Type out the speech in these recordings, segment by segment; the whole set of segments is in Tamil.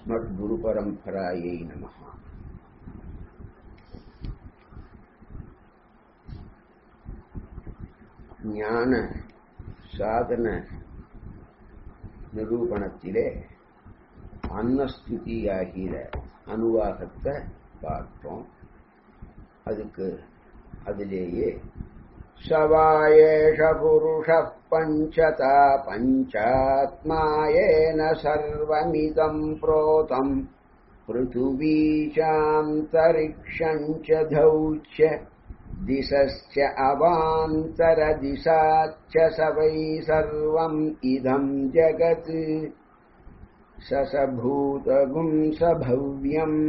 अस्मद्गुरुपरम्परायै नमः ஞான சாதன நிரூபணத்திலே அன்னஸ்துதியாகிற அனுவாகத்தை பார்த்தோம் அதுக்கு அதிலேயே சவாயேஷ புருஷ பஞ்சதா பஞ்சாத்மாயேன சர்வமிதம் புரோதம் पृथुवीचान्तरिक्षञ्च धौच्च दिशश्च अवान्तरदिशाच्च स वै सर्वम् इदम् जगत् स स भूतगुं स भव्यम्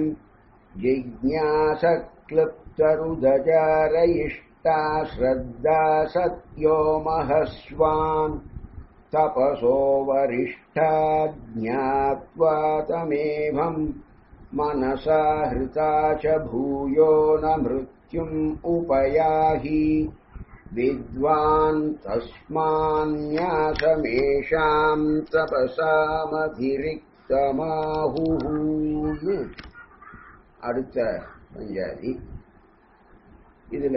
जिज्ञासक्लृप्तरुदजारयिष्टा श्रद्धा सत्यो महस्वान् तपसो वरिष्ठा ज्ञात्वा तमेवम् मनसा हृता च भूयो न मृत्युम् उपयाहि विद्वान् तस्मान्न्यासमेषाम् தபசாமதிரிக்தமாஹு அடுத்த பஞ்சாதி இதுல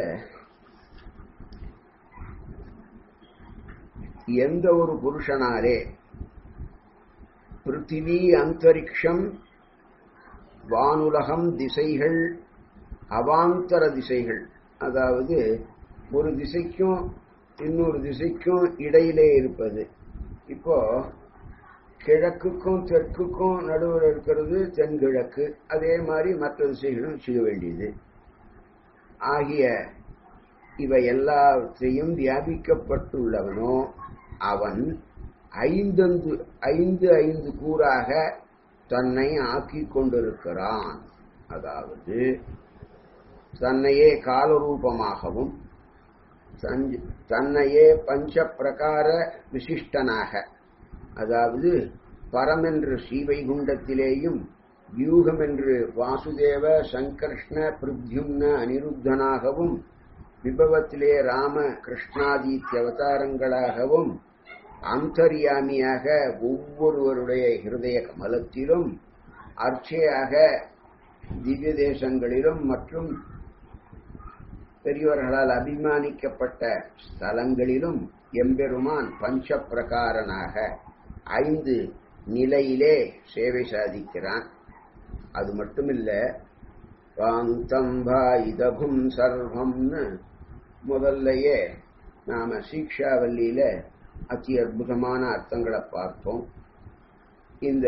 எந்த ஒரு புருஷனாலே பிருத்திவி அந்தரிக்ஷம் வானுலகம் திசைகள் அவாந்தர திசைகள் அதாவது ஒரு திசைக்கும் இன்னொரு திசைக்கும் இடையிலே இருப்பது இப்போ கிழக்குக்கும் தெற்குக்கும் நடுவில் இருக்கிறது தென்கிழக்கு அதே மாதிரி மற்ற திசைகளும் செய்ய வேண்டியது ஆகிய இவை எல்லாவற்றையும் வியாபிக்கப்பட்டுள்ளவனோ அவன் ஐந்தந்து ஐந்து ஐந்து கூறாக தன்னை ஆக்கிக் கொண்டிருக்கிறான் அதாவது தன்னையே காலரூபமாகவும் தன்னையே பஞ்ச பிரகார விசிஷ்டனாக அதாவது பரம் என்று ஸ்ரீவைகுண்டத்திலேயும் வியூகம் என்று வாசுதேவ சங்கர்ஷ்ண பிருத்யும்ன அனிருத்தனாகவும் விபவத்திலே ராம கிருஷ்ணாதித்ய அவதாரங்களாகவும் அந்தரியாமியாக ஒவ்வொருவருடைய ஹிருதய கமலத்திலும் அர்ச்சையாக திவ்ய தேசங்களிலும் மற்றும் பெரியவர்களால் அபிமானிக்கப்பட்ட ஸ்தலங்களிலும் எம்பெருமான் பஞ்ச பிரகாரனாக ஐந்து நிலையிலே சேவை சாதிக்கிறான் அது மட்டுமில்ல வாந்தம்பா இதகும் சர்வம்னு முதல்லையே நாம சீக்ஷாவல்லியில அதி அற்புதமான அர்த்தங்களை பார்த்தோம் இந்த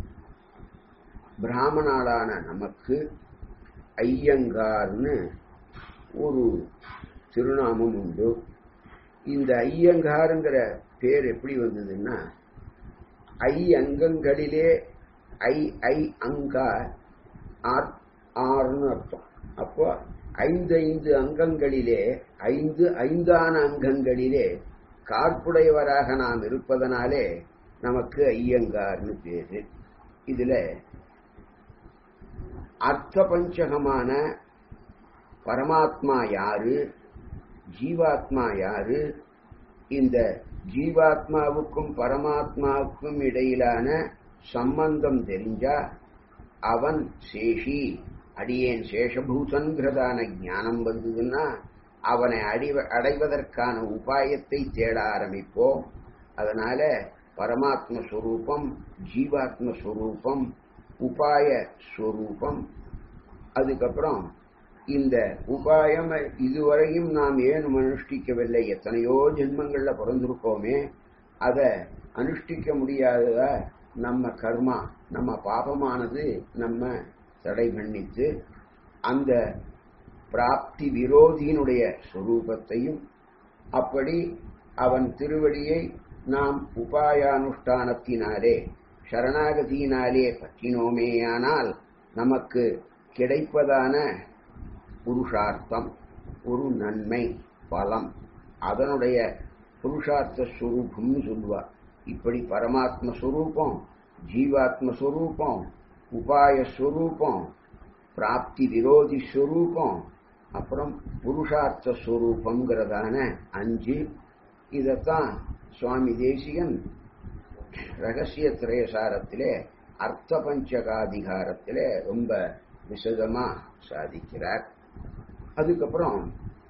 பிராமணாளான நமக்கு ஐயங்கார்னு ஒரு திருநாமம் உண்டு இந்த ஐயங்காருங்கிற பேர் எப்படி வந்ததுன்னா ஐ அங்கங்களிலே ஐ ஐ அங்கார் ஆர் ஆறுன்னு அர்த்தம் அப்போ ஐந்து ஐந்து அங்கங்களிலே ஐந்து ஐந்தான அங்கங்களிலே கார்ப்புடையவராக நாம் இருப்பதனாலே நமக்கு ஐயங்கார்னு பேரு இதுல அர்த்த பஞ்சகமான பரமாத்மா யாரு ஜீவாத்மா யாரு இந்த ஜீவாத்மாவுக்கும் பரமாத்மாவுக்கும் இடையிலான சம்பந்தம் தெரிஞ்சா அவன் சேஷி அடியேன் சேஷபூதன்கிறதான ஞானம் வந்ததுன்னா அவனை அடிவ அடைவதற்கான உபாயத்தை தேட ஆரம்பிப்போம் அதனால பரமாத்ம ஸ்வரூபம் ஜீவாத்ம ஸ்வரூபம் உபாய ஸ்வரூபம் அதுக்கப்புறம் இந்த உபாயம் இதுவரையும் நாம் ஏன் அனுஷ்டிக்கவில்லை எத்தனையோ ஜென்மங்கள்ல பிறந்திருக்கோமே அதை அனுஷ்டிக்க முடியாதத நம்ம கர்மா நம்ம பாபமானது நம்ம தடை பண்ணித்து அந்த பிராப்தி விரோதியினுடைய சொரூபத்தையும் அப்படி அவன் திருவடியை நாம் உபாயானுஷ்டானத்தினாலே சரணாகதியினாலே பற்றினோமேயானால் நமக்கு கிடைப்பதான புருஷார்த்தம் ஒரு நன்மை பலம் அதனுடைய புருஷார்த்த ஸ்வரூபம்னு சொல்லுவா இப்படி பரமாத்ம ஸ்வரூபம் ஜீவாத்ம ஸ்வரூபம் உபாய ஸ்வரூபம் பிராப்தி விரோதி ஸ்வரூபம் அப்புறம் புருஷார்த்த ஸ்வரூபங்கிறதான அஞ்சு இதைத்தான் சுவாமி தேசிகன் ரகசிய திரயசாரத்திலே அர்த்த பஞ்சகாதிகாரத்திலே ரொம்ப விசதமா சாதிக்கிறார் அதுக்கப்புறம்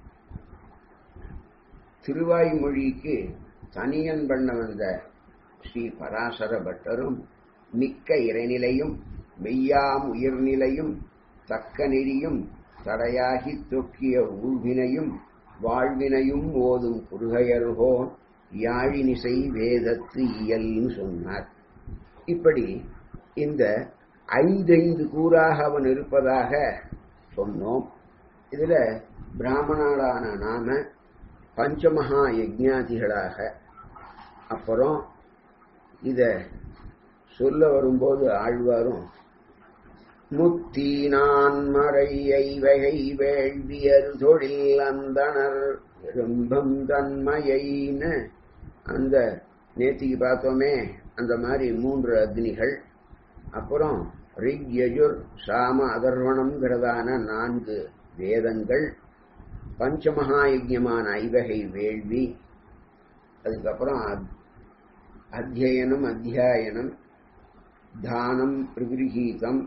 திருவாய்மொழிக்கு தனியன் பண்ண வந்த ஸ்ரீ பராசர பட்டரும் மிக்க இறைநிலையும் மெய்யாம் உயிர்நிலையும் தக்க நெறியும் தடையாகி தொக்கிய ஊழ்வினையும் வாழ்வினையும் ஓதும் குறுகையர்கோ யாழினிசை வேதத்து இயல்னு சொன்னார் இப்படி இந்த ஐந்தைந்து கூறாக அவன் இருப்பதாக சொன்னோம் இதுல பிராமணாளான நாம பஞ்சமகா யஜ்ஞாதிகளாக அப்புறம் இத சொல்ல வரும்போது ஆழ்வாரும் முத்தீனான் மறையை வகை வேள்வியர் தொழில் அந்தனர் எறும்பம் தன்மையின்னு அந்த நேத்திக்கு பார்த்தோமே அந்த மாதிரி மூன்று அக்னிகள் அப்புறம் ரிக் யஜுர் சாம அதர்வணம்ங்கிறதான நான்கு வேதங்கள் பஞ்சமகா யஜ்யமான ஐவகை வேள்வி அதுக்கப்புறம் அத்தியனம் அத்தியாயனம் தானம் பிரகிரகீதம்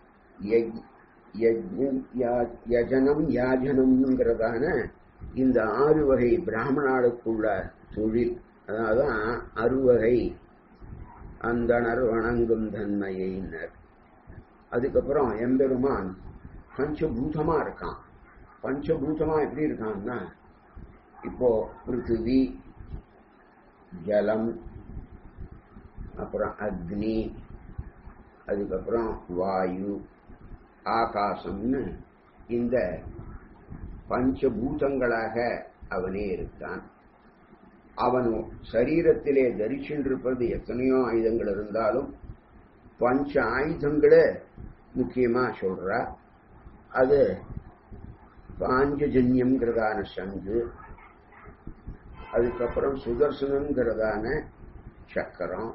யஜனம் யாஜனம்ங்கிறதான இந்த ஆறு வகை பிராமணாளுக்குள்ள தொழில் அதாவது அறுவகை அந்தனர் வணங்கும் தன்மையினர் அதுக்கப்புறம் எம்பெருமான் பஞ்சபூதமா இருக்கான் பஞ்சபூதமா எப்படி இருக்கான்னா இப்போ பிருத்திவி ஜலம் அப்புறம் அக்னி அதுக்கப்புறம் வாயு ஆகாசம்னு இந்த பஞ்சபூதங்களாக அவனே இருக்கான் அவன் சரீரத்திலே தரிச்சுருப்பது எத்தனையோ ஆயுதங்கள் இருந்தாலும் பஞ்ச ஆயுதங்களை முக்கியமா சொல்றா அது பாஞ்சஜன்யம்ங்கிறதான சங்கு அதுக்கப்புறம் சுதர்சனம்ங்கிறதான சக்கரம்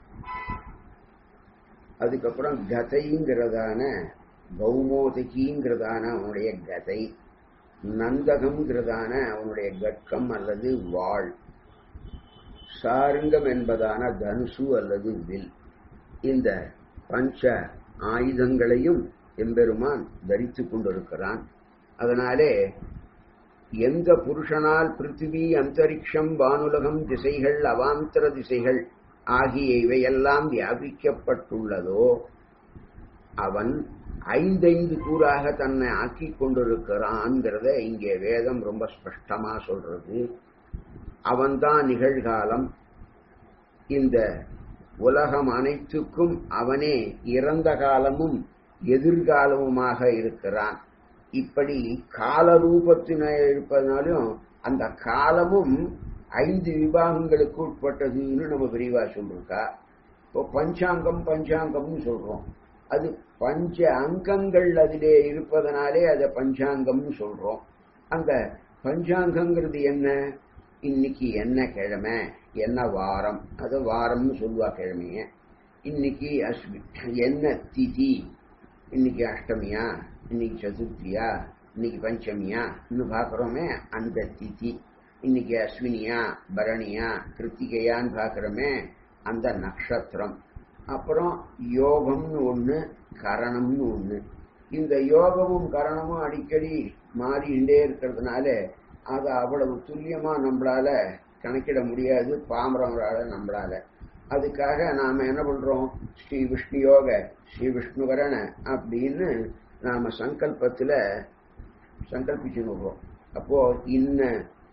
அதுக்கப்புறம் கதைங்கிறதான பௌமோதகிங்கிறதான அவனுடைய கதை நந்தகம்ங்கிறதான அவனுடைய கட்கம் அல்லது வாழ் சாருங்கம் என்பதான தனுசு அல்லது வில் இந்த பஞ்ச ஆயுதங்களையும் எம்பெருமான் தரித்துக் கொண்டிருக்கிறான் அதனாலே எந்த புருஷனால் பிருத்திவி அந்தரிக்ஷம் வானுலகம் திசைகள் அவாந்தர திசைகள் ஆகிய இவையெல்லாம் வியாபிக்கப்பட்டுள்ளதோ அவன் ஐந்தைந்து கூறாக தன்னை ஆக்கிக் கொண்டிருக்கிறான்ங்கிறத இங்கே வேதம் ரொம்ப ஸ்பஷ்டமா சொல்றது அவன்தான் நிகழ்காலம் இந்த உலகம் அனைத்துக்கும் அவனே இறந்த காலமும் எதிர்காலமுமாக இருக்கிறான் இப்படி கால ரூபத்தின இருப்பதனாலும் அந்த காலமும் ஐந்து விபாகங்களுக்கு உட்பட்டதுன்னு நம்ம விரிவா சொல்லிருக்கா இப்போ பஞ்சாங்கம் பஞ்சாங்கம்னு சொல்றோம் அது பஞ்ச அங்கங்கள் அதிலே இருப்பதனாலே அதை பஞ்சாங்கம்னு சொல்றோம் அந்த பஞ்சாங்கங்கிறது என்ன இன்னைக்கு என்ன கிழமை என்ன வாரம் அது வாரம்னு சொல்லுவா கிழமைய இன்னைக்கு அஸ்வி என்ன திதி இன்னைக்கு அஷ்டமியா இன்னைக்கு சதுர்த்தியா இன்னைக்கு பஞ்சமியா இன்னும் பாக்குறோமே அந்த திதி இன்னைக்கு அஸ்வினியா பரணியா கிருத்திகையான்னு பாக்குறோமே அந்த நட்சத்திரம் அப்புறம் யோகம்னு ஒண்ணு கரணம்னு ஒண்ணு இந்த யோகமும் கரணமும் அடிக்கடி மாறிண்டே இருக்கிறதுனால அதை அவ்வளவு துல்லியமா நம்மளால கணக்கிட முடியாது பாமரங்களால நம்மளால அதுக்காக நாம என்ன பண்றோம் ஸ்ரீ விஷ்ணு யோக ஸ்ரீ விஷ்ணுவரண அப்படின்னு நாம சங்கல்பத்துல சங்கல்பிச்சு விடுறோம் அப்போ இன்ன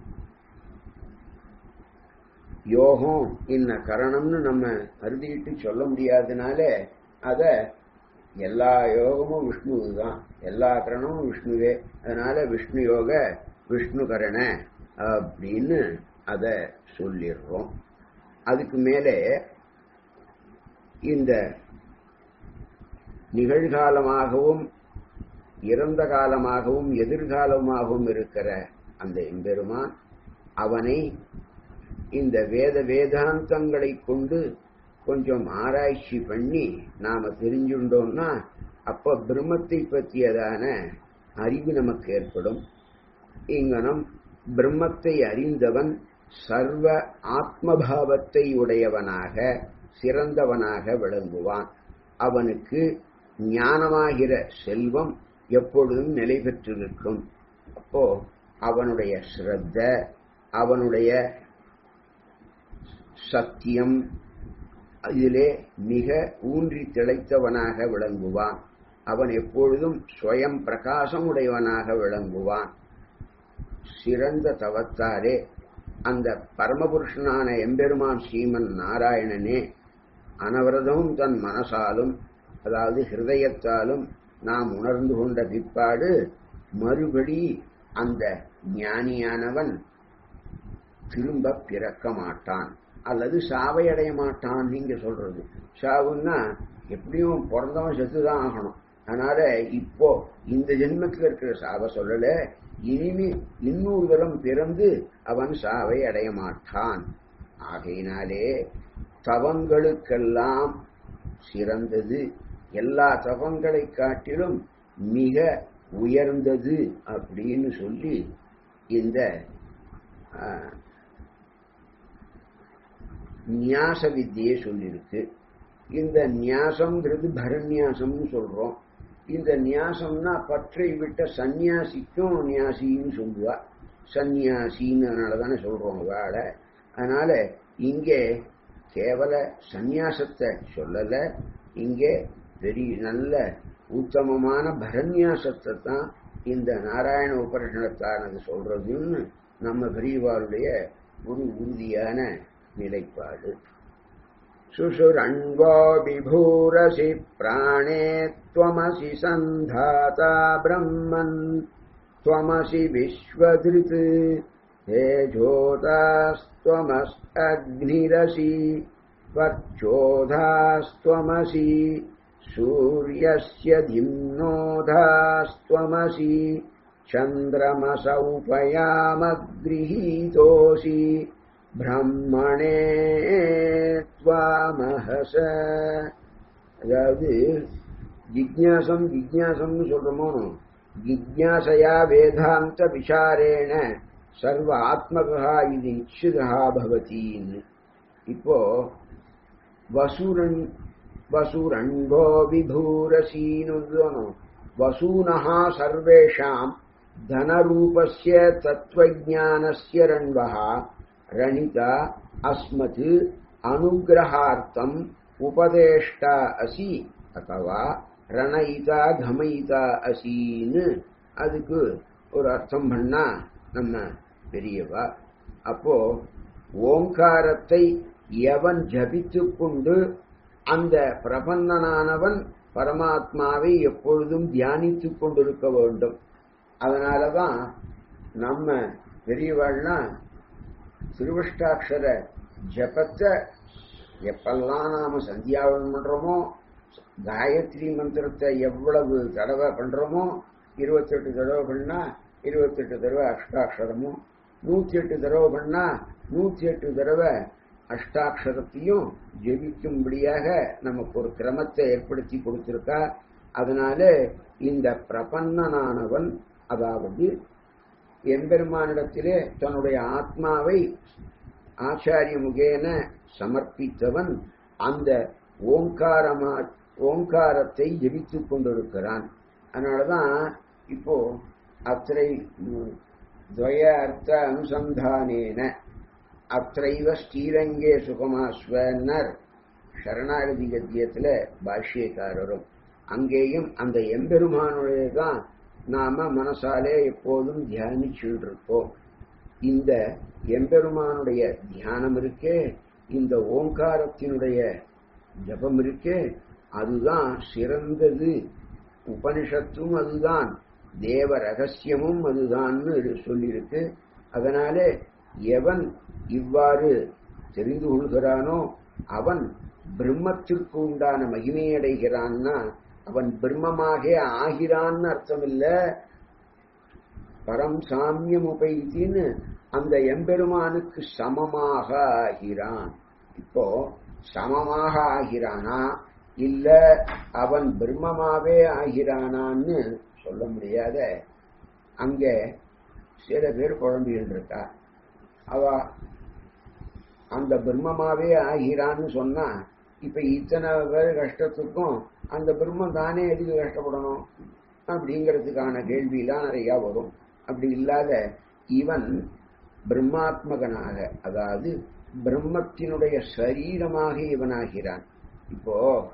யோகம் இன்ன கரணம்னு நம்ம அறுதிட்டு சொல்ல முடியாதனால அத எல்லா யோகமும் விஷ்ணுவு தான் எல்லா கரணமும் விஷ்ணுவே அதனால விஷ்ணு யோக விஷ்ணு கரண அப்படின்னு அத சொல்லிடுறோம் அதுக்கு மேலே இந்த நிகழ்காலமாகவும் இறந்த காலமாகவும் எதிர்காலமாகவும் இருக்கிற அந்த எம்பெருமான் அவனை இந்த வேத வேதாந்தங்களை கொண்டு கொஞ்சம் ஆராய்ச்சி பண்ணி நாம தெரிஞ்சுட்டோம்னா அப்ப பிரம்மத்தை பற்றியதான அறிவு நமக்கு ஏற்படும் இங்கனம் பிரம்மத்தை அறிந்தவன் சர்வ ஆத்மபாவத்தை உடையவனாக சிறந்தவனாக விளங்குவான் அவனுக்கு ஞானமாகிற செல்வம் எப்பொழுதும் நிலை பெற்றிருக்கும் அப்போ அவனுடைய ஸ்ரத்த அவனுடைய சத்தியம் இதிலே மிக ஊன்றி திளைத்தவனாக விளங்குவான் அவன் எப்பொழுதும் ஸ்வயம் பிரகாசம் உடையவனாக விளங்குவான் சிறந்த தவத்தாரே அந்த பரமபுருஷனான எம்பெருமான் ஸ்ரீமன் நாராயணனே அனவரதமும் தன் மனசாலும் அதாவது ஹிருதயத்தாலும் நாம் உணர்ந்து கொண்ட பிற்பாடு மறுபடி அந்த ஞானியானவன் திரும்ப பிறக்க மாட்டான் அல்லது சாவை அடைய மாட்டான் நீங்க சொல்றது சாவுன்னா எப்படியும் பிறந்தவன் செத்துதான் ஆகணும் அதனால இப்போ இந்த ஜென்மத்தில் இருக்கிற சாவை சொல்லல இனிமே இன்னொரு தரம் பிறந்து அவன் சாவை அடைய மாட்டான் ஆகையினாலே தவங்களுக்கெல்லாம் சிறந்தது எல்லா தவங்களை காட்டிலும் மிக உயர்ந்தது அப்படின்னு சொல்லி இந்த நியாச வித்தியை சொல்லியிருக்கு இந்த நியாசம்ங்கிறது பரநியாசம்னு சொல்றோம் இந்த நியாசம்னா பற்றை விட்ட சந்நியாசிக்கும் நியாசின்னு சொல்லுவா சந்நியாசின்னு அதனால தானே சொல்றோம் வேலை அதனால இங்கே கேவல சந்நியாசத்தை சொல்லல இங்கே பெரிய நல்ல உத்தமமான பரநியாசத்தை தான் இந்த நாராயண உபரிஷனத்தானது சொல்றதுன்னு நம்ம பெரியவாருடைய ஒரு உறுதியான நிலைப்பாடு சுஷுரண்வோ விபூரசி பிராணே त्वमसि सन्धाता ब्रह्मन् त्वमसि विश्वधृत् तेजोतास्त्वमस्अग्निरसि त्वच्चोधास्त्वमसि सूर्यस्य दिम्नोधास्त्वमसि चन्द्रमसौपयामगृहीतोऽसि பிரம்மணே துவாமஹச அதாவது ஜிக்ஞாசம் ஜிக்ஞாசம்னு சொல்றோமோ ஜிக்ஞாசையா வேதாந்த விசாரேண சர்வ ஆத்மகா இது நிச்சிதா பவத்தின்னு இப்போ வசூரன் வசூரண்போ விபூரசீனு வசூனஹா சர்வேஷாம் தனரூபஸ்ய தத்துவஜானஸ்ய ரண்வः रणिता अस्मत् अनुग्रहार्थम् उपदेष्टा असि अथवा ரணயிதா கமயிதா அசின்னு அதுக்கு ஒரு அர்த்தம் பண்ணா நம்ம பெரியவா அப்போ ஓங்காரத்தை எவன் ஜபித்து கொண்டு அந்த பிரபந்தனானவன் பரமாத்மாவை எப்பொழுதும் தியானித்துக் கொண்டிருக்க வேண்டும் அதனாலதான் நம்ம பெரியவாள்னா திருவஷ்டாட்சர ஜபத்தை எப்பெல்லாம் நாம சந்தியாவனம் பண்றோமோ காயத்ரி மந்திரத்தை எவ்வளவு தடவை பண்றோமோ இருபத்தெட்டு தடவை பண்ணா இருபத்தெட்டு தடவை அஷ்டாட்சரமும் நூத்தி எட்டு தடவை பண்ணா நூத்தி எட்டு தடவை அஷ்டாட்சரத்தையும் ஜெபிக்கும்படியாக நமக்கு ஒரு கிரமத்தை ஏற்படுத்தி கொடுத்திருக்கா அதனால இந்த பிரபன்னனானவன் அதாவது எம்பெருமானிடத்திலே தன்னுடைய ஆத்மாவை ஆச்சாரிய முகேன சமர்ப்பித்தவன் அந்த ஓங்காரமா ஓங்காரத்தை ஜெபித்துக் கொண்டிருக்கிறான் அதனாலதான் இப்போ அத்திரை துவய அர்த்த அனுசந்தானேன அத்தைவ ஸ்ரீரங்கே சுகமாஸ்வன்னர் சரணாகதி கத்தியத்துல பாஷ்யக்காரரும் அங்கேயும் அந்த எம்பெருமானுடைய தான் நாம மனசாலே எப்போதும் தியானிச்சுட்டு இருக்கோம் இந்த எம்பெருமானுடைய தியானம் இருக்கே இந்த ஓங்காரத்தினுடைய ஜபம் இருக்கே அதுதான் சிறந்தது உபனிஷத்தும் அதுதான் தேவ ரகசியமும் அதுதான்னு சொல்லியிருக்கு அதனால எவன் இவ்வாறு தெரிந்து கொள்கிறானோ அவன் பிரம்மத்திற்கு உண்டான மகிமையடைகிறான்னா அவன் பிரம்மமாக ஆகிறான்னு அர்த்தம் இல்ல பரம் சாமியம் உபைத்தின்னு அந்த எம்பெருமானுக்கு சமமாக ஆகிறான் இப்போ சமமாக ஆகிறானா இல்ல அவன் பிரம்மமாவே ஆகிறானான்னு சொல்ல முடியாத அங்க சில பேர் குழம்பிட்டு இருக்கா அவ அந்த பிரம்மமாவே ஆகிறான்னு சொன்னா இப்ப இத்தனை பேர் கஷ்டத்துக்கும் அந்த பிரம்மம் தானே எதுக்கு கஷ்டப்படணும் அப்படிங்கிறதுக்கான கேள்வியெல்லாம் நிறைய வரும் அப்படி இல்லாத இவன் பிரம்மாத்மகனாக அதாவது பிரம்மத்தினுடைய சரீரமாக இவனாகிறான் இப்போ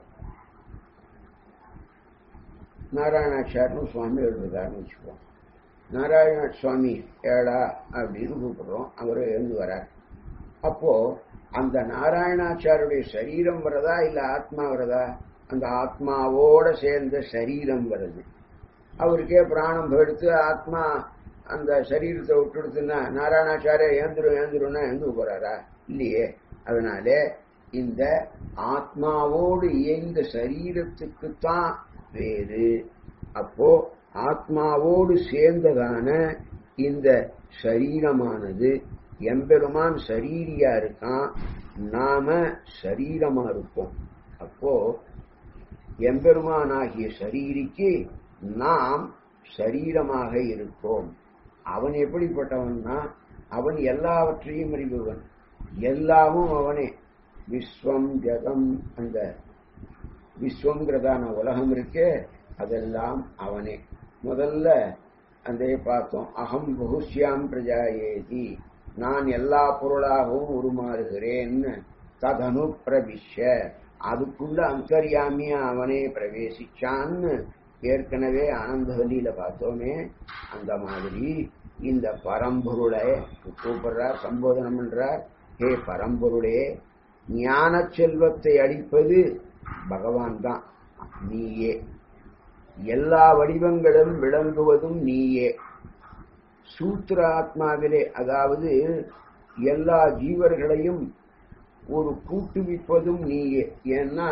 நாராயணாச்சாரனும் சுவாமி எழுதுறாருன்னு வச்சுப்போம் நாராயண சுவாமி ஏடா அப்படின்னு கூப்பிடுறோம் அவர் எழுந்து வரார் அப்போ அந்த நாராயணாச்சாருடைய சரீரம் வரதா இல்ல ஆத்மா வரதா அந்த ஆத்மாவோட சேர்ந்த சரீரம் வருது அவருக்கே பிராணம் போயிடுத்து ஆத்மா அந்த சரீரத்தை விட்டுடுத்துன்னா நாராயணாச்சாரிய ஏந்திரும் ஏந்திரும்னா எழுந்து போறாரா இல்லையே அதனால இந்த ஆத்மாவோடு இயந்த சரீரத்துக்குத்தான் வேறு அப்போ ஆத்மாவோடு சேர்ந்ததான இந்த சரீரமானது எம்பெருமான் சரீரியா இருக்கான் நாம சரீரமா இருப்போம் அப்போ எம்பெருமானாகிய சரீரிக்கு நாம் சரீரமாக இருப்போம் அவன் எப்படிப்பட்டவன்னா அவன் எல்லாவற்றையும் அறிபவன் எல்லாமும் அவனே விஸ்வம் ஜகம் அந்த விஸ்வங்கிறதான உலகம் இருக்கே அதெல்லாம் அவனே முதல்ல அந்த பார்த்தோம் அகம் பகுஷ்யாம் பிரஜாயேதி நான் எல்லா பொருளாகவும் உருமாறுகிறேன்னு ததனு பிரவிஷ அதுக்குள்ள அந்தர்யாமியா அவனே பிரவேசிச்சான்னு ஏற்கனவே ஆனந்தவல்லியில பார்த்தோமே அந்த மாதிரி இந்த பரம்பொருளை கூப்பிடுறார் சம்போதனம் பண்றார் ஹே பரம்பொருளே ஞான செல்வத்தை அளிப்பது பகவான் தான் நீயே எல்லா வடிவங்களும் விளங்குவதும் நீயே சூத்திர ஆத்மாவிலே அதாவது எல்லா ஜீவர்களையும் ஒரு கூட்டுவிப்பதும் நீயே ஏன்னா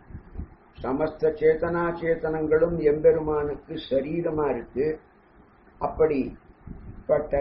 சமஸ்த சேத்தனா சேத்தனங்களும் எம்பெருமானுக்கு சரீரமா இருக்கு அப்படிப்பட்ட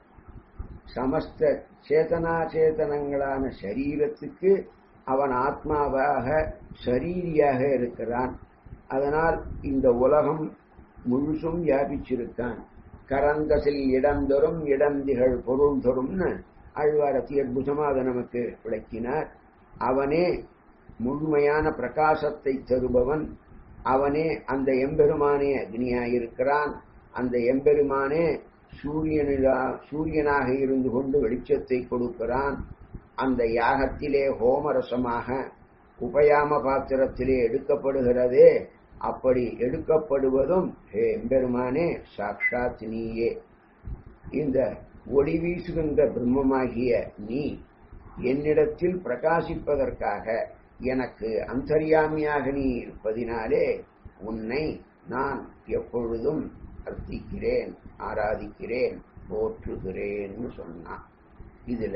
சமஸ்த சேதனா சேதனங்களான சரீரத்துக்கு அவன் ஆத்மாவாக சரீரியாக இருக்கிறான் அதனால் இந்த உலகம் முழுசும் வியாபிச்சிருக்கான் கரந்தசில் இடந்தொரும் இடந்திகள் பொருள் தொரும்னு ஆழ்வாரத்தி அற்புதமாக அதை நமக்கு விளக்கினார் அவனே முழுமையான பிரகாசத்தை தருபவன் அவனே அந்த எம்பெருமானே அக்னியாயிருக்கிறான் அந்த எம்பெருமானே சூரியனிலா சூரியனாக இருந்து கொண்டு வெளிச்சத்தை கொடுக்கிறான் அந்த யாகத்திலே ஹோமரசமாக உபயாம பாத்திரத்திலே எடுக்கப்படுகிறதே அப்படி எடுக்கப்படுவதும் ஹே எம்பெருமானே சாட்சாத் நீயே இந்த ஒளி வீசுகின்ற பிரம்மமாகிய நீ என்னிடத்தில் பிரகாசிப்பதற்காக எனக்கு அந்தர்யாமியாக நீ இருப்பதினாலே உன்னை நான் எப்பொழுதும் அர்த்திக்கிறேன் ஆராதிக்கிறேன் போற்றுகிறேன்னு சொன்னான் இதுல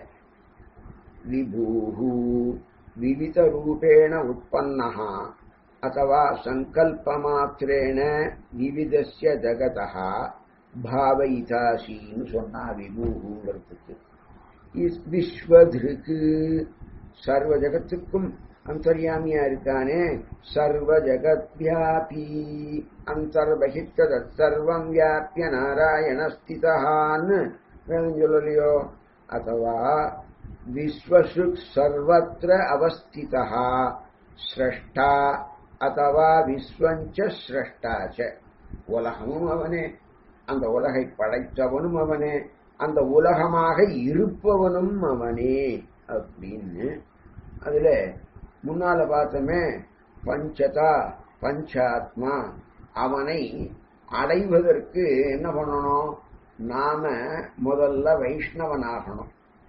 விபூஹு விவித ரூபேண உற்பன்னஹா அத்தவா சங்கல்பமாத்திரேன விவிதஸ்ய ஜகதா பாவயிதாசின்னு சொன்னா விபூஹுங்கிறதுக்கு விஸ்வதிருக்கு சர்வ ஜகத்துக்கும் அந்தர்யாமியா இருக்கானே சர்வ ஜகத்யாபி அந்தர்பகித்த சர்வம் வியாபிய நாராயணஸ்திதான்னு வேணும் சொல்லலையோ அத்தவா விஸ்வசுக் சர்வத்திர அவஸ்திதா ஸ்ரஷ்டா அத்தவா விஸ்வஞ்ச ஸ்ரஷ்டாச்ச உலகமும் அவனே அந்த உலகை படைத்தவனும் அவனே அந்த உலகமாக இருப்பவனும் அவனே அப்படின்னு அதுல முன்னால பார்த்தோமே பஞ்சதா பஞ்சாத்மா அவனை அடைவதற்கு என்ன பண்ணணும் நாம முதல்ல வைஷ்ணவனாகணும்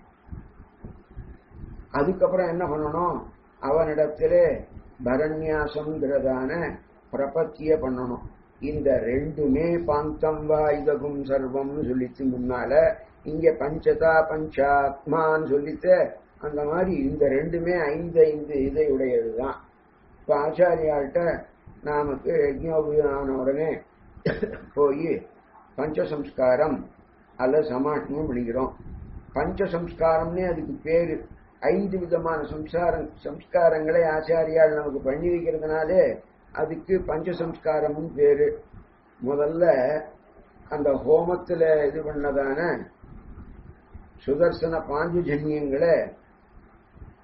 அதுக்கப்புறம் என்ன பண்ணணும் அவனிடத்திலே பரண்யாசம்ங்கிறதான பிரபத்திய பண்ணணும் இந்த ரெண்டுமே பாந்தம் வா இதகும் சர்வம்னு சொல்லிச்சு முன்னால இங்க பஞ்சதா பஞ்சாத்மான்னு சொல்லிட்டு அந்த மாதிரி இந்த ரெண்டுமே ஐந்து ஐந்து இதை உடையதுதான் இப்ப ஆச்சாரியாள்கிட்ட நமக்கு யஜ்னோபுதான உடனே போய் பஞ்சசம்ஸ்காரம் அல்ல சமாஷ்டமும் பண்ணிக்கிறோம் பஞ்சசம்ஸ்காரம்னே அதுக்கு பேரு ஐந்து விதமான சம்சாரம் சம்ஸ்காரங்களை ஆச்சாரியால் நமக்கு பண்ணி வைக்கிறதுனாலே அதுக்கு பஞ்சசம்ஸ்காரம்னு பேரு முதல்ல அந்த ஹோமத்துல இது பண்ணதான சுதர்சன பாஞ்சுஜன்யங்களை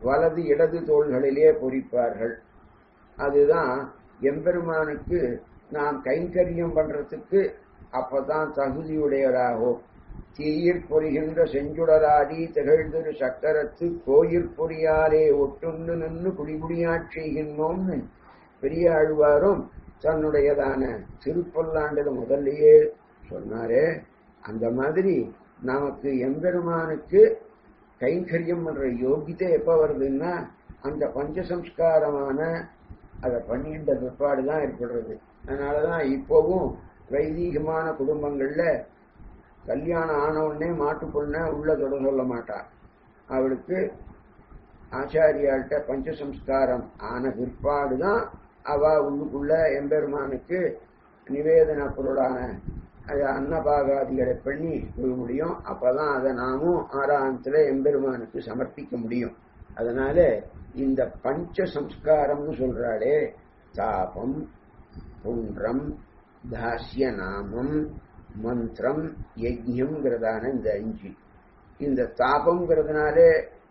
வலது இடது தோள்களிலே பொறிப்பார்கள் அதுதான் எம்பெருமானுக்கு நாம் கைங்கரியம் பண்றதுக்கு அப்பதான் தகுதியுடையவராகும் தீயிற் பொறிகின்ற செஞ்சுடராடி திகழ்திரு சக்கரத்து கோயிற் பொறியாலே ஒட்டுண்டு நின்று குடிகுடியாட் செய்கின்றோம்னு பெரிய ஆழ்வாரும் தன்னுடையதான திருப்பல்லாண்டுல முதல்லயே சொன்னாரே அந்த மாதிரி நமக்கு எம்பெருமானுக்கு கைங்கரியம் பண்ற யோகிதை எப்ப வருதுன்னா அந்த பஞ்சசம்ஸ்காரமான அதை பண்ணின்ற பிற்பாடு தான் ஏற்படுறது அதனாலதான் இப்போவும் வைதீகமான குடும்பங்கள்ல கல்யாணம் ஆன உடனே மாட்டு பொண்ண உள்ள தொட சொல்ல மாட்டா அவளுக்கு ஆச்சாரியாள்கிட்ட பஞ்சசம்ஸ்காரம் ஆன பிற்பாடுதான் அவ உள்ளுக்குள்ள எம்பெருமானுக்கு நிவேதன பொருளான அது அன்னபாகாதிகளை பண்ணி போக முடியும் அப்பதான் அதை நாமும் ஆறாந்தத்துல எம்பெருமானுக்கு சமர்ப்பிக்க முடியும் அதனால இந்த பஞ்ச சம்ஸ்காரம்னு சொல்றாளே தாபம் புன்றம் தாசிய நாமம் மந்திரம் யஜ்யம்ங்கிறதான இந்த அஞ்சு இந்த தாபம்ங்கிறதுனாலே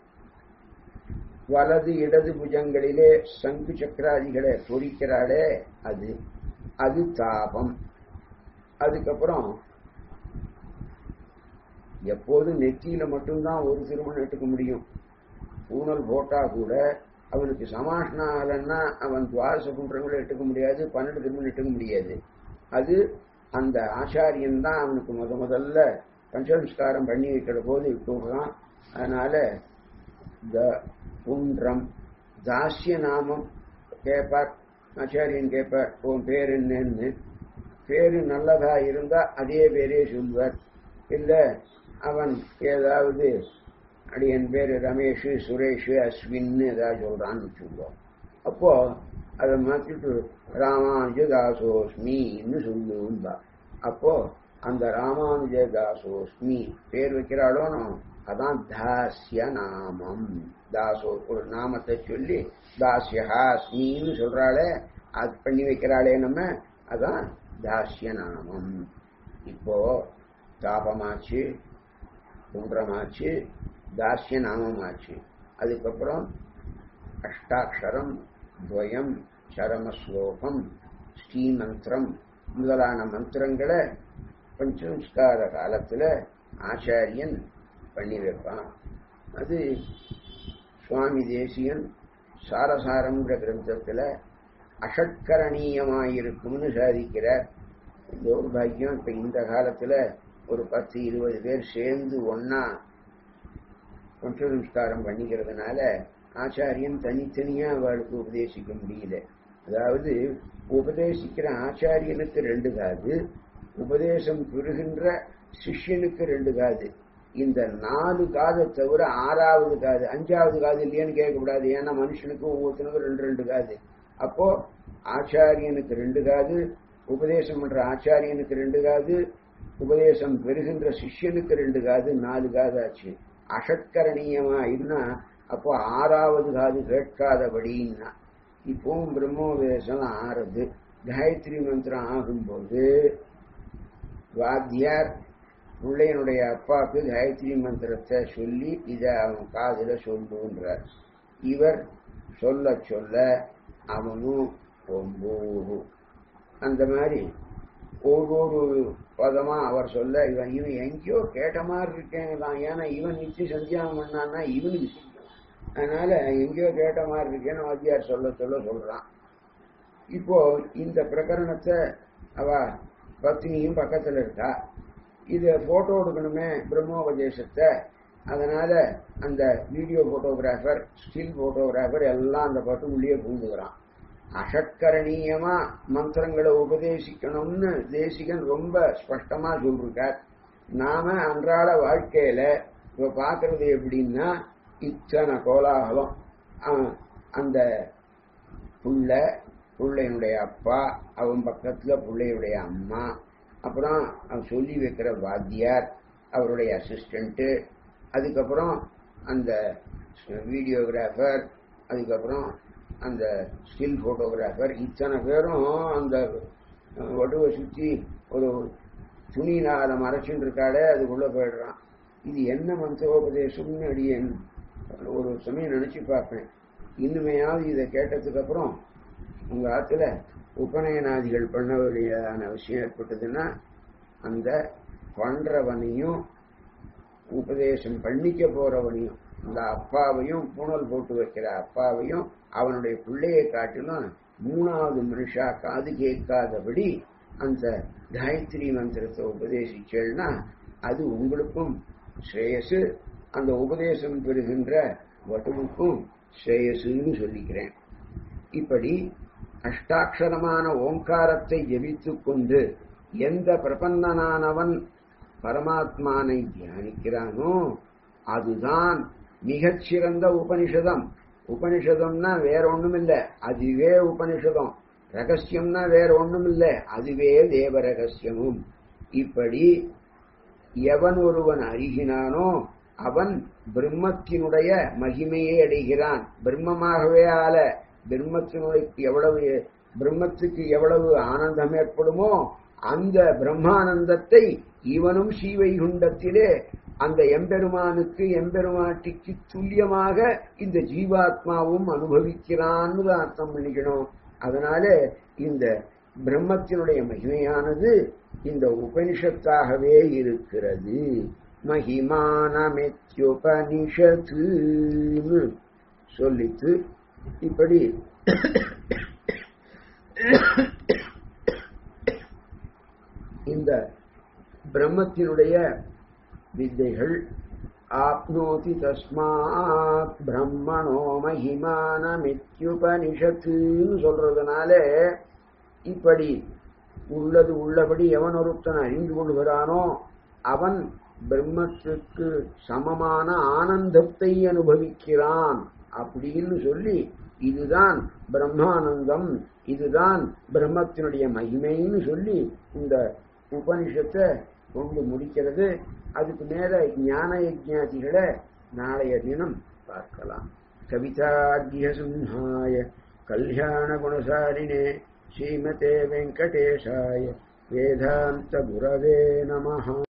வலது இடது புஜங்களிலே சங்கு சக்கராதிகளை பொறிக்கிறாளே அது அது தாபம் அதுக்கப்புறம் எப்போதும் நெத்தியில மட்டும்தான் ஒரு திருமணம் எடுக்க முடியும் பூனல் போட்டா கூட அவனுக்கு சமாஷ்ணம் ஆகலைன்னா அவன் துவாரச குன்றங்களை எடுக்க முடியாது பன்னெண்டு திருமணம் எடுக்க முடியாது அது அந்த ஆச்சாரியன் தான் அவனுக்கு முத முதல்ல பஞ்சசம்ஸ்காரம் பண்ணி வைக்கிற போது விட்டுடுறான் அதனால இந்த புன்றம் தாசிய நாமம் கேட்பார் ஆச்சாரியன் கேட்பார் உன் பேர் என்னன்னு பேரு நல்லதா இருந்தா அதே பேரே சொல்வார் இல்ல அவன் ஏதாவது அடியன் பேரு ரமேஷ் சுரேஷ் அஸ்வின்னு ஏதாவது சொல்றான்னு சொல்லுவோம் அப்போ அதை மாத்திட்டு ராமானுஜதாசோஸ்மின்னு சொல்லுவா அப்போ அந்த ராமானுஜதாசோஸ்மி பேர் வைக்கிறாளோனோ அதான் தாசிய நாமம் தாசோ ஒரு நாமத்தை சொல்லி தாசியஹாஸ்மின்னு சொல்றாளே அது பண்ணி வைக்கிறாளே நம்ம அதான் தாசிய நாமம் இப்போ தாபமாச்சு குன்றமாச்சு தாசிய நாமமாச்சு அதுக்கப்புறம் அஷ்டாட்சரம் துவயம் சரமஸ்லோகம் ஸ்ரீமந்திரம் முதலான மந்திரங்களை பஞ்சசம்ஸ்கார காலத்துல ஆச்சாரியன் பண்ணி வைப்பான் அது சுவாமி தேசியன் சாரசாரம்ங்கிற கிரந்தத்துல அஷட்கரணீயமாயிருக்கும்னு சாதிக்கிறார் தௌர்பாகியம் இப்ப இந்த காலத்துல ஒரு பத்து இருபது பேர் சேர்ந்து ஒன்னா பஞ்சசம்ஸ்காரம் பண்ணிக்கிறதுனால ஆச்சாரியன் தனித்தனியா அவளுக்கு உபதேசிக்க முடியல அதாவது உபதேசிக்கிற ஆச்சாரியனுக்கு ரெண்டு காது உபதேசம் பெறுகின்ற சிஷ்யனுக்கு ரெண்டு காது இந்த நாலு காதை தவிர ஆறாவது காது அஞ்சாவது காது இல்லையான்னு கேட்கக்கூடாது ஏன்னா மனுஷனுக்கு ஒவ்வொருத்தனுக்கும் ரெண்டு ரெண்டு காது அப்போ ஆச்சாரியனுக்கு ரெண்டு காது உபதேசம் பண்ற ஆச்சாரியனுக்கு ரெண்டு காது உபதேசம் பெறுகின்ற சிஷ்யனுக்கு ரெண்டு காது நாலு காது ஆச்சு அஷட்கரணீயமா இருந்தா அப்போ ஆறாவது காது கேட்காதபடின்னா இப்பவும் பிரம்மோபதேசம் ஆறுது காயத்ரி மந்திரம் ஆகும்போது வாத்தியார் பிள்ளையனுடைய அப்பாவுக்கு காயத்ரி மந்திரத்தை சொல்லி இதை அவன் காதுல சொல்லுன்றார் இவர் சொல்ல சொல்ல அவனும் ஒம்போது அந்த மாதிரி ஒவ்வொரு பதமா அவர் சொல்ல இவன் இவன் எங்கேயோ கேட்ட மாதிரி இருக்கேங்கதான் ஏன்னா இவன் நிச்சய சந்தியானம் பண்ணான்னா இவனுக்கு தெரியும் அதனால எங்கேயோ கேட்ட மாதிரி இருக்கேன்னு வாத்தியார் சொல்ல சொல்ல சொல்றான் இப்போ இந்த பிரகரணத்தை அவ பத்னியும் பக்கத்துல இருக்கா இத போட்டோ எடுக்கணுமே பிரம்மோபதேசத்தை அதனால அந்த வீடியோ போட்டோகிராஃபர் ஸ்டில் போட்டோகிராஃபர் எல்லாம் அந்த பட்டுக்குள்ளேயே பூந்துக்கிறான் அஷட்கரணீயமா மந்திரங்களை உபதேசிக்கணும்னு தேசிகன் ரொம்ப ஸ்பஷ்டமா சொல்லிருக்கார் நாம அன்றாட வாழ்க்கையில இப்ப பாக்குறது எப்படின்னா இத்தனை கோலாகலம் அவன் அந்த புள்ள பிள்ளையினுடைய அப்பா அவன் பக்கத்துல பிள்ளையுடைய அம்மா அப்புறம் அவன் சொல்லி வைக்கிற வாத்தியார் அவருடைய அசிஸ்டண்ட்டு அதுக்கப்புறம் அந்த வீடியோகிராஃபர் அதுக்கப்புறம் அந்த ஸ்டில் போட்டோகிராஃபர் இத்தனை பேரும் அந்த வடுவை சுற்றி ஒரு துணியில அதை மறைச்சுட்டு இருக்காளே அதுக்குள்ள போயிடுறான் இது என்ன மந்திரோபதேசம்னு அடியேன் ஒரு சமயம் நினைச்சு பார்ப்பேன் இன்னுமையாவது இதை கேட்டதுக்கு அப்புறம் உங்க ஆத்துல உபநயனாதிகள் பண்ண வேண்டியதான விஷயம் ஏற்பட்டதுன்னா அந்த பண்றவனையும் உபதேசம் பண்ணிக்க போறவனையும் அந்த அப்பாவையும் பூணல் போட்டு வைக்கிற அப்பாவையும் அவனுடைய பிள்ளையை காட்டிலும் மூணாவது மனுஷா காது கேட்காதபடி அந்த காயத்ரி மந்திரத்தை உபதேசிச்சேன்னா அது உங்களுக்கும் ஸ்ரேயசு அந்த உபதேசம் பெறுகின்ற வட்டுவுக்கும் ஸ்ரேயசுன்னு சொல்லிக்கிறேன் இப்படி அஷ்டாட்சரமான ஓங்காரத்தை ஜெபித்துக் கொண்டு எந்த பிரபன்னனானவன் பரமாத்மானை தியானிக்கிறானோ அதுதான் மிகச்சிறந்த உபனிஷதம் உபனிஷதம்னா வேற ஒண்ணும் இல்ல அதுவே உபனிஷதம் ரகசியம்னா வேற ஒண்ணும் இல்ல அதுவே தேவ ரகசியமும் இப்படி எவன் ஒருவன் அறிகினானோ அவன் பிரம்மத்தினுடைய மகிமையை அடைகிறான் பிரம்மமாகவே ஆல பிரம்மத்தினுடைய எவ்வளவு பிரம்மத்துக்கு எவ்வளவு ஆனந்தம் ஏற்படுமோ அந்த பிரம்மானந்தத்தை இவனும் ஸ்ரீவைகுண்டத்திலே அந்த எம்பெருமானுக்கு எம்பெருமாட்டிக்கு துல்லியமாக இந்த ஜீவாத்மாவும் அனுபவிக்கிறான்னு தான் அர்த்தம் பண்ணிக்கணும் அதனால இந்த பிரம்மத்தினுடைய மகிமையானது இந்த உபனிஷத்தாகவே இருக்கிறது மகிமானமெத்யுபனிஷத்துன்னு சொல்லித்து இப்படி இந்த பிரம்மத்தினுடைய வித்தைகள் ஆப்னோதி தஸ்மாத் பிரம்மணோ மகிமானமித்யுபனிஷத்துன்னு சொல்றதுனால இப்படி உள்ளது உள்ளபடி எவன் ஒருத்தன் அறிந்து கொள்கிறானோ அவன் பிரம்மத்துக்கு சமமான ஆனந்தத்தை அனுபவிக்கிறான் அப்படின்னு சொல்லி இதுதான் பிரம்மானந்தம் இதுதான் பிரம்மத்தினுடைய மகிமைன்னு சொல்லி இந்த உபனிஷத்தை கொண்டு முடிக்கிறது அதுக்கு மேல ஞான யஜாதிகளை நாளைய தினம் பார்க்கலாம் கவிதாத்ய சிம்ஹாய கல்யாண குணசாலினே ஸ்ரீமதே வெங்கடேஷாய வேதாந்த குரவே நமஹ